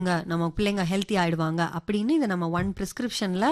நம்ம பிள்ளைங்க ஹெல்த்தி ஆயிடுவாங்க அப்படின்னு இதை நம்ம ஒன் ப்ரிஸ்கிரிப்ஷனில்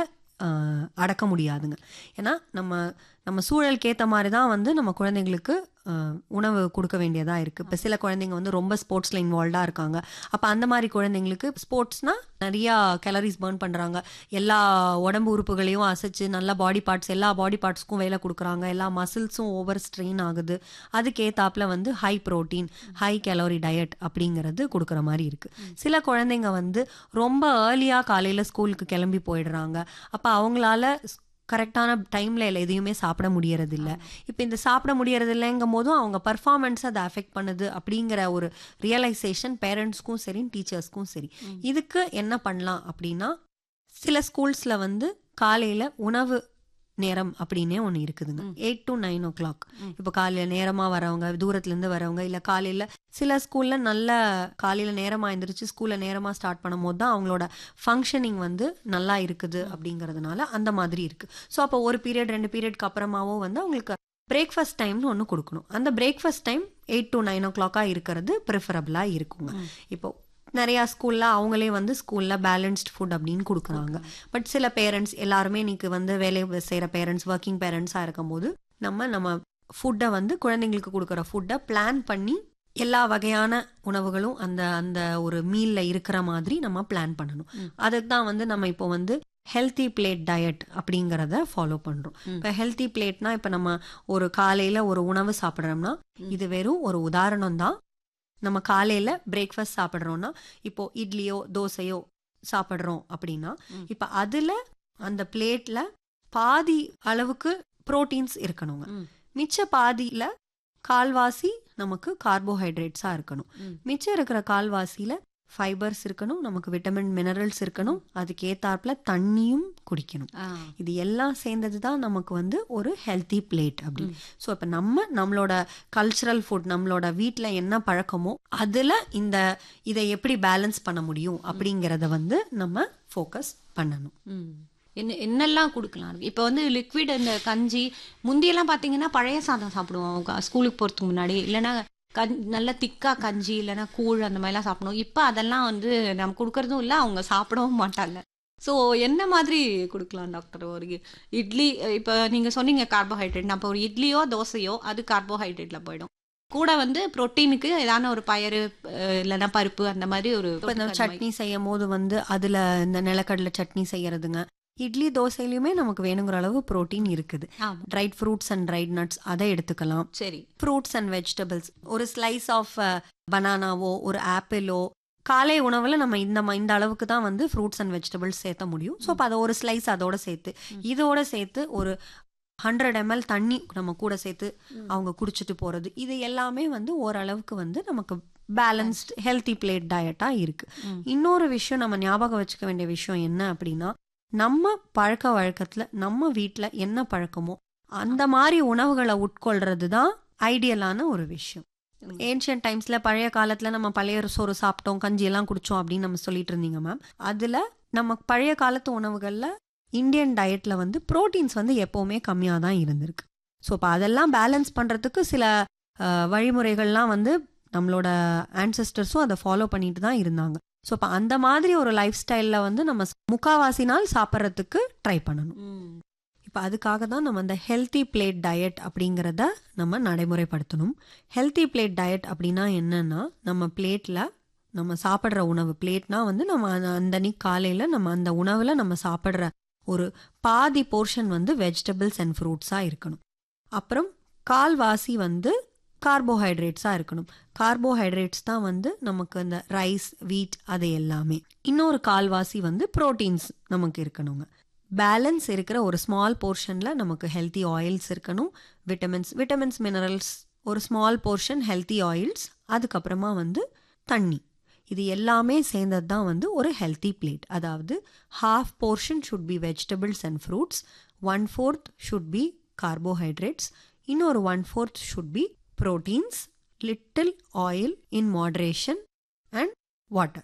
அடக்க முடியாதுங்க ஏன்னா நம்ம நம்ம சூழலுக்கு ஏற்ற மாதிரி தான் வந்து நம்ம குழந்தைங்களுக்கு அஹ், உணவு கொடுக்க வேண்டியதாக இருக்குது இப்போ சில குழந்தைங்க வந்து ரொம்ப ஸ்போர்ட்ஸில் இன்வால்வ்டாக இருக்காங்க அப்போ அந்த மாதிரி குழந்தைங்களுக்கு ஸ்போர்ட்ஸ்னால் நிறையா கேலரிஸ் பர்ன் பண்ணுறாங்க எல்லா உடம்பு உறுப்புகளையும் அசைச்சு நல்லா பாடி பார்ட்ஸ் எல்லா பாடி பார்ட்ஸ்க்கும் வேலை கொடுக்குறாங்க எல்லா மசில்ஸும் ஓவர் ஸ்ட்ரெயின் ஆகுது அதுக்கேத்தாப்புல வந்து high protein high calorie diet அப்படிங்கிறது கொடுக்குற மாதிரி இருக்கு சில குழந்தைங்க வந்து ரொம்ப ஏர்லியாக காலையில் ஸ்கூலுக்கு கிளம்பி போயிடுறாங்க அப்போ அவங்களால கரெக்டான டைமில் எதையுமே சாப்பிட முடியறது இல்ல இப்போ இந்த சாப்பிட முடியறது இல்லைங்கும் போதும் அவங்க பர்ஃபார்மன்ஸ் அதை அஃபெக்ட் பண்ணுது அப்படிங்கிற ஒரு ரியலைசேஷன் பேரண்ட்ஸ்க்கும் சரி டீச்சர்ஸ்க்கும் சரி இதுக்கு என்ன பண்ணலாம் அப்படின்னா சில ஸ்கூல்ஸில் வந்து காலையில் உணவு நேரம் அப்படின்னே ஒன்று இருக்குதுங்க eight to nine o'clock இப்போ காலையில் நேரமாக வரவங்க தூரத்துலேருந்து வரவங்க இல்லை காலையில் சில ஸ்கூலில் நல்ல காலையில் நேரமாக எழுந்திரிச்சு ஸ்கூலில் நேரமாக ஸ்டார்ட் பண்ணும்போது தான் அவங்களோட ஃபங்க்ஷனிங் வந்து நல்லா இருக்குது அப்படிங்கிறதுனால அந்த மாதிரி இருக்குது ஸோ அப்போ ஒரு பீரியட் ரெண்டு பீரியட்க்கு அப்புறமாவோ வந்து அவங்களுக்கு பிரேக்ஃபாஸ்ட் டைம்னு ஒன்று கொடுக்கணும் அந்த breakfast time eight to nine ஓ கிளாக்காக இருக்கிறது ப்ரிஃபரபிளாக இருக்குங்க இப்போ நிறையா ஸ்கூலில் அவங்களே வந்து ஸ்கூலில் பேலன்ஸ்ட் ஃபுட் அப்படின்னு கொடுக்குறாங்க பட் சில பேரண்ட்ஸ் எல்லாருமே இன்னைக்கு வந்து வேலை செய்கிற பேரண்ட்ஸ் ஒர்க்கிங் பேரண்ட்ஸாக இருக்கும்போது நம்ம நம்ம ஃபுட்டை வந்து குழந்தைங்களுக்கு கொடுக்குற ஃபுட்டை பிளான் பண்ணி எல்லா வகையான உணவுகளும் அந்த அந்த ஒரு மீல்ல இருக்கிற மாதிரி நம்ம பிளான் பண்ணணும் அதுக்கு தான் வந்து நம்ம இப்போ வந்து ஹெல்த்தி பிளேட் டயட் அப்படிங்கிறத ஃபாலோ பண்ணுறோம் இப்போ ஹெல்த்தி பிளேட்னா இப்போ நம்ம ஒரு காலையில் ஒரு உணவு சாப்பிட்றோம்னா இது வெறும் ஒரு உதாரணம் தான் நம்ம காலையில் பிரேக்ஃபாஸ்ட் சாப்பிட்றோம்னா இப்போ இட்லியோ தோசையோ சாப்பிட்றோம் அப்படின்னா இப்போ அதில் அந்த பிளேட்டில் பாதி அளவுக்கு புரோட்டீன்ஸ் இருக்கணுங்க மிச்ச பாதியில் கால்வாசி நமக்கு கார்போஹைட்ரேட்ஸாக இருக்கணும் மிச்சம் இருக்கிற கால்வாசியில் ஃபைபர்ஸ் இருக்கணும் நமக்கு விட்டமின் மினரல்ஸ் இருக்கணும் அதுக்கு ஏத்தாப்புல தண்ணியும் குடிக்கணும் இது எல்லாம் சேர்ந்தது தான் நமக்கு வந்து ஒரு ஹெல்த்தி பிளேட் அப்படின்னு ஸோ இப்போ நம்ம நம்மளோட கல்ச்சுரல் ஃபுட் நம்மளோட வீட்டில் என்ன பழக்கமோ அதில் இந்த இதை எப்படி பேலன்ஸ் பண்ண முடியும் அப்படிங்கிறத வந்து நம்ம ஃபோக்கஸ் பண்ணணும் ம். என்ன என்னெல்லாம் கொடுக்கலாம் இப்போ வந்து லிக்விட் இந்த கஞ்சி முந்தியெல்லாம் பார்த்தீங்கன்னா பழைய சாதம் சாப்பிடுவோம் க- ஸ்கூலுக்கு போகிறதுக்கு முன்னாடி இல்லைன்னா கஞ் நல்ல திக்கா கஞ்சி இல்லைன்னா கூழ் அந்த மாதிரிலாம் சாப்பிடுவோம் இப்போ அதெல்லாம் வந்து நம்ம கொடுக்கறதும் இல்லை அவங்க சாப்பிடவும் மாட்டாங்க ஸோ என்ன மாதிரி கொடுக்கலாம் டாக்டர் ஒரு இ- இட்லி இப்போ நீங்கள் சொன்னீங்க கார்போஹைட்ரேட் அப்போ ஒரு இட்லியோ தோசையோ அது கார்போஹைட்ரேட்டில் போயிடும் கூட வந்து புரோட்டீனுக்கு ஏதான ஒரு பயறு அஹ், இல்லைன்னா பருப்பு அந்த மாதிரி ஒரு இப்போ இந்த தொட்டுக்க அந்த மாதிரி. சட்னி செய்யும் போது வந்து அதில் இந்த நிலக்கடலை சட்னி செய்யறதுங்க இட்லி தோசையிலுமே நமக்கு வேணுங்கிற அளவு புரோட்டீன் இருக்குது ஆமா dried fruits and dried nuts அதை எடுத்துக்கலாம் சரி ஃப்ரூட்ஸ் அண்ட் வெஜிடபிள்ஸ் ஒரு ஸ்லைஸ் ஆஃப் பனானாவோ ஒரு ஆப்பிளோ காலை உணவில் நம்ம இந்த ம- இந்த அளவுக்கு தான் வந்து ஃப்ரூட்ஸ் அண்ட் வெஜிடபிள்ஸ் சேர்த்த முடியும் ஸோ அப்போ அதை ஒரு ஸ்லைஸ் அதோட சேர்த்து இதோட சேர்த்து ஒரு ஹண்ட்ரட் எம்எல் தண்ணி நம்ம கூட சேர்த்து அவங்க குடிச்சிட்டு போகிறது இது எல்லாமே வந்து ஓரளவுக்கு வந்து நமக்கு பேலன்ஸ்ட் ஹெல்த்தி பிளேட் டயட்டாக இருக்கு இன்னொரு விஷயம் நம்ம ஞாபகம் வச்சுக்க வேண்டிய விஷயம் என்ன அப்படின்னா நம்ம பழக்க வழக்கத்தில் நம்ம வீட்டில் என்ன பழக்கமோ அந்த மாதிரி உணவுகளை உட்கொள்றது தான் ஐடியலான ஒரு விஷயம் ஏன்ஷியன்ட் டைம்ஸ்ல பழைய காலத்துல நம்ம பழைய சோறு சாப்பிட்டோம் கஞ்சி எல்லாம் குடிச்சோம் அப்படின்னு நம்ம சொல்லிட்டு இருந்தீங்க மேம் அதுல நம்ம பழைய காலத்து உணவுகள்ல இந்தியன் டயட்ல வந்து புரோட்டீன்ஸ் வந்து எப்பவுமே கம்மியா தான் இருந்திருக்கு ஸோ இப்போ அதெல்லாம் பேலன்ஸ் பண்றதுக்கு சில அஹ், வழிமுறைகள்லாம் வந்து நம்மளோட ஆன்சஸ்டர்ஸும் அதை ஃபாலோ பண்ணிட்டு தான் இருந்தாங்க ஸோ இப்போ அந்த மாதிரி ஒரு லைஃப் ஸ்டைலில் வந்து நம்ம முக்காவாசி நாள் சாப்பிட்றதுக்கு ட்ரை பண்ணணும் ம் இப்போ அதுக்காக தான் நம்ம அந்த ஹெல்த்தி பிளேட் டயட் அப்படிங்கிறத நம்ம நடைமுறைப்படுத்தணும் ஹெல்த்தி பிளேட் டயட் அப்படின்னா என்னன்னா நம்ம பிளேட்டில் நம்ம சாப்பிட்ற உணவு பிளேட்னா வந்து நம்ம அந்த- அந்த அன்னைக்கு காலையில் நம்ம அந்த உணவில் நம்ம சாப்பிட்ற ஒரு பாதி போர்ஷன் வந்து வெஜிடபிள்ஸ் அண்ட் ஃப்ரூட்ஸாக இருக்கணும் அப்புறம் கால்வாசி வந்து கார்போஹைட்ரேட்ஸாக இருக்கணும் கார்போஹைட்ரேட்ஸ் தான் வந்து நமக்கு அந்த ரைஸ் வீட் அது எல்லாமே இன்னொரு கால்வாசி வந்து ப்ரோட்டீன்ஸ் நமக்கு இருக்கணுங்க பேலன்ஸ் இருக்கிற ஒரு ஸ்மால் போர்ஷனில் நமக்கு ஹெல்த்தி ஆயில்ஸ் இருக்கணும் விட்டமின்ஸ் விட்டமின்ஸ் மினரல்ஸ் ஒரு ஸ்மால் போர்ஷன் ஹெல்த்தி ஆயில்ஸ் அதுக்கப்புறமா வந்து தண்ணி இது எல்லாமே சேர்ந்தது தான் வந்து ஒரு ஹெல்த்தி பிளேட் அதாவது half portion should be vegetables and fruits one fourth should be carbohydrates இன்னொரு one fourth should be proteins little oil in moderation and water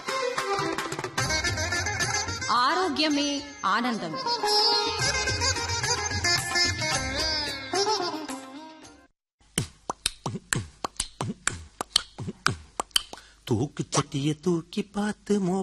ஆரோக்கியமே ஆனந்தம் தூ தூக்கு சட்டிய தூக்கி பார்த்து மோ